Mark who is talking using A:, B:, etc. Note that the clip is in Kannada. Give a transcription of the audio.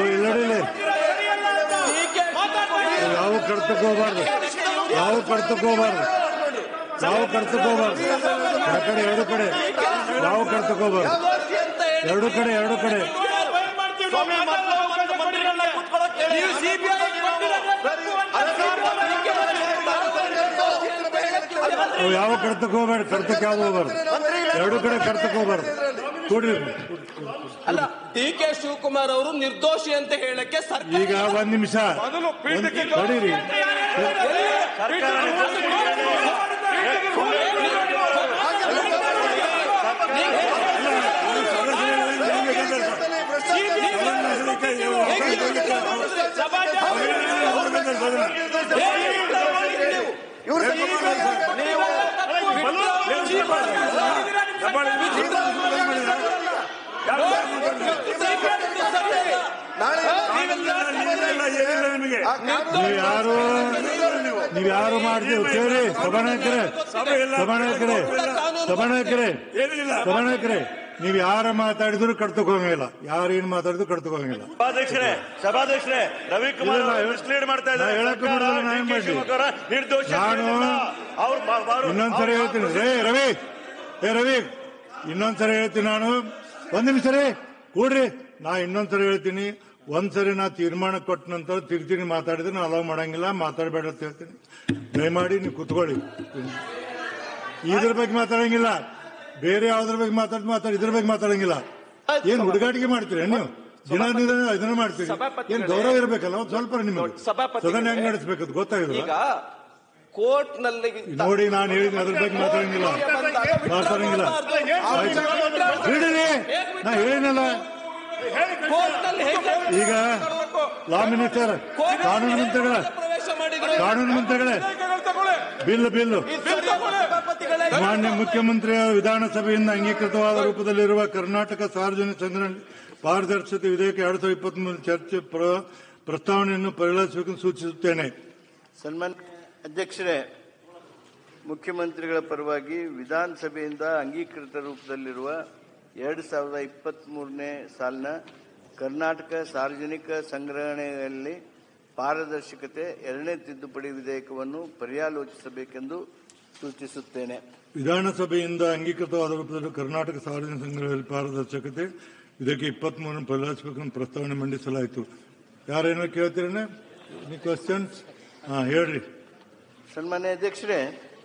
A: ಇಲ್ಲಡಿಲ್ಲ ಯಾವ ಕಡ್ತಕ್ಕೆ ಹೋಗ್ಬಾರ್ದು ಯಾವ ಕಡ್ತಕ್ಕೆ ಹೋಗ್ಬಾರ್ದು ಯಾವ ಕಡ್ತಕ್ಕೆ ಹೋಗ್ಬಾರ್ದು ಆ ಕಡೆ ಎರಡು ಕಡೆ ಯಾವ ಕಡ್ತಕ್ಕೆ ಹೋಗ್ಬಾರ್ದು ಎರಡು ಕಡೆ ಎರಡು ಕಡೆ
B: ನೀವು ಸಿಬಿಐ
A: ನೀವು ಯಾವ ಕಡ್ತಕ್ಕೆ ಹೋಗ್ಬಾರ್ದು ಕಡ್ತಕ್ಕೆ ಯಾವ್ದು ಹೋಗ್ಬಾರ್ದು ಎರಡು ಕಡೆ ಕಡ್ತಕ್ಕೆ ಹೋಗ್ಬಾರ್ದು ಕೊಡ್ರಿ
B: ಅಲ್ಲ ಡಿ ಕೆ ಶಿವಕುಮಾರ್ ಅವರು ನಿರ್ದೋಷಿ ಅಂತ ಹೇಳಕ್ಕೆ ಸರ್ಕಾರ
A: ಈಗ ಒಂದ್ ನಿಮಿಷ ಒಂದ್- ತಡೀರಿ ನೀವು ಯಾರು ನೀವು ಯಾರು ಮಾಡ್ತೀವಿ ಕೇಳಿ ಸಭಾನಾಯಕರೇ ಸಭಾನಾಯಕರೇ ಸಭಾನಾಯಕರೇ ಸಭಾನಾಯಕರೇ ನೀವು ಯಾರ ಮಾತಾಡಿದ್ರು ಕಡ್ತಕ್ ಹೋಗಂಗಿಲ್ಲ ಯಾರು ಏನ್ ಮಾತಾಡಿದ್ರು ಕಡ್ತಕ್ ಹೋಗಂಗಿಲ್ಲ
C: ಸಭಾಧ್ಯಕ್ಷರೇ ಸಭಾಧ್ಯಕ್ಷರೇ ರವಿಕುಮಾರ್
A: ಇಲ್ಲ,
C: ಅವರು ಮಿಸ್ಲೀಡ್ ಮಾಡ್ತಾ ಇದ್ದಾರೆ
A: ನಾ ಹೇಳಕ್ಕೂ ಬಿಡಲ್ಲ, ನಾ ಏನ್ ಮಾಡ್ಲಿ?
C: ನಿರ್ದೋಷ
A: ನಾನು
C: ಅವ್ರು
A: ಇನ್ನೊಂದ್ಸರಿ ಹೇಳ್ತೀನಿ ರೇ ರವಿ ಏ ರವಿ ಇನ್ನೊಂದ್ಸರಿ ಹೇಳ್ತೀನಿ ನಾನು ಒಂದ್ ನಿಮಿಷ ರೀ ಕೂಡ್ರಿ ನಾ ಇನ್ನೊಂದ್ಸರಿ ಹೇಳ್ತೀನಿ ಒಂದ್ಸರಿ ನಾ ತೀರ್ಮಾನ ಕೊಟ್ಟ ನಂತರ ತಿರ್ತೀನಿ ಮಾತಾಡಿದ್ರೆ ನಾನು ಅಲೋ ಮಾಡಂಗಿಲ್ಲ ಮಾತಾಡಬೇಡ ಅಂತ ಹೇಳ್ತೀನಿ ದಯಮಾಡಿ ನೀವು ಕುತ್ಕೊಳ್ಳಿ ಇದ್ರ ಬಗ್ಗೆ ಮಾತಾಡಂಗಿಲ್ಲ ಬೇರೆ ಯಾವ್ದ್ರ ಬಗ್ಗೆ ಮಾತಾಡ್ ಮಾತಾಡಿ ಇದ್ರ ಬಗ್ಗೆ ಮಾತಾಡಂಗಿಲ್ಲ ಏನ್ ಹುಡುಗಾಟಿಕೆ ಮಾಡ್ತೀರಿ ನೀವು ದಿನ ದಿನ ಇದನ್ನ ಮಾಡ್ತೀರಿ ಏನ್ ಗೌರವ ಇರ್ಬೇಕಲ್ಲ ಒಂದ್ ಸ್ವಲ್ಪ ನಿಮಗೆ
B: ಸಭಾಪತಿಗಳೇ,
A: ಸದನ ಹೆಂಗ್ ನಡೆಸ್ಬೇಕದು ಗೊತ್ತಾಗಿಲ್ಲ
B: ಈಗ ಕೋರ್ಟ್ ನಲ್ಲಿ
A: ನೋಡಿ ನಾನು ಹೇಳಿದ ಅದ್ರ ಬಗ್ಗೆ ಮಾತಾಡಂಗಿಲ್ಲ ಮಾತಾಡಂಗಿಲ್ಲ ಆಯ್ತು. ಬಿಡಿರಿ ನಾ ಹೇಳಿನಲ್ಲ
B: ಕೋರ್ಟ್ ನಲ್ಲಿ ಹೇಗೆ
A: ಈಗ ಲಾ ಮಿನಿಸ್ಟರ್ ಕಾನೂನು ಮಂತ್ರಿಗಳ
B: ಪ್ರವೇಶ ಮಾಡಿದ್ರು
A: ಕಾನೂನು ಮಂತ್ರಿಗಳೇ ಬಿಲ್ ಬಿಲ್ಲು
B: ಸಭಾಪತಿಗಳೇ
A: ಮಾನ್ಯ ಮುಖ್ಯಮಂತ್ರಿಯ ವಿಧಾನಸಭೆಯಿಂದ ಅಂಗೀಕೃತವಾದ ರೂಪದಲ್ಲಿರುವ ಕರ್ನಾಟಕ ಸಾರ್ವಜನಿಕ ಸಂಗ್ರಹಣೆ ಪಾರದರ್ಶಕತೆ ವಿಧೇಯಕ ಎರಡ್ ಸಾವಿರದ ಇಪ್ಪತ್ತ್ ಮೂರು ಚರ್ಚೆ ಪ್ರ- ಪ್ರಸ್ತಾವನೆಯನ್ನು ಪರಿಗಣಿಸಬೇಕೆಂದು ಸೂಚಿಸುತ್ತೇನೆ
D: ಸನ್ಮಾನ್ಯ ಅಧ್ಯಕ್ಷರೇ ಮುಖ್ಯಮಂತ್ರಿಗಳ ಪರವಾಗಿ ವಿಧಾನಸಭೆಯಿಂದ ಅಂಗೀಕೃತ ರೂಪದಲ್ಲಿರುವ ಎರಡು ಸಾವಿರದ ಇಪ್ಪತ್ತ್ಮೂರನೇ ಸಾಲಿನ ಕರ್ನಾಟಕ ಸಾರ್ವಜನಿಕ ಸಂಗ್ರಹಣೆಯಲ್ಲಿ ಪಾರದರ್ಶಕತೆ ಎರಡನೇ ತಿದ್ದುಪಡಿ ವಿಧೇಯಕವನ್ನು ಪರ್ಯಾಲೋಚಿಸಬೇಕೆಂದು ಸೂಚಿಸುತ್ತೇನೆ
A: ವಿಧಾನಸಭೆಯಿಂದ ಅಂಗೀಕೃತವಾದ ರೂಪದಲ್ಲಿ ಕರ್ನಾಟಕ ಸಾರ್ವಜನಿಕ ಸಂಘಗಳಲ್ಲಿ ಪಾರದರ್ಶಕತೆ ಇದಕ್ಕೆ ಇಪ್ಪತ್ತ್ ಮೂರನ್ನು ಪರಿಹರಿಸಬೇಕೆಂದು ಪ್ರಸ್ತಾವನೆ ಮಂಡಿಸಲಾಯಿತು ಯಾರೇನೋ ಕೇಳ್ತೀರೇನೆ ಕ್ವಶನ್ಸ್ ಹಾ ಹೇಳ್ರಿ
D: ಸನ್ಮಾನ್ಯ ಅಧ್ಯಕ್ಷರೇ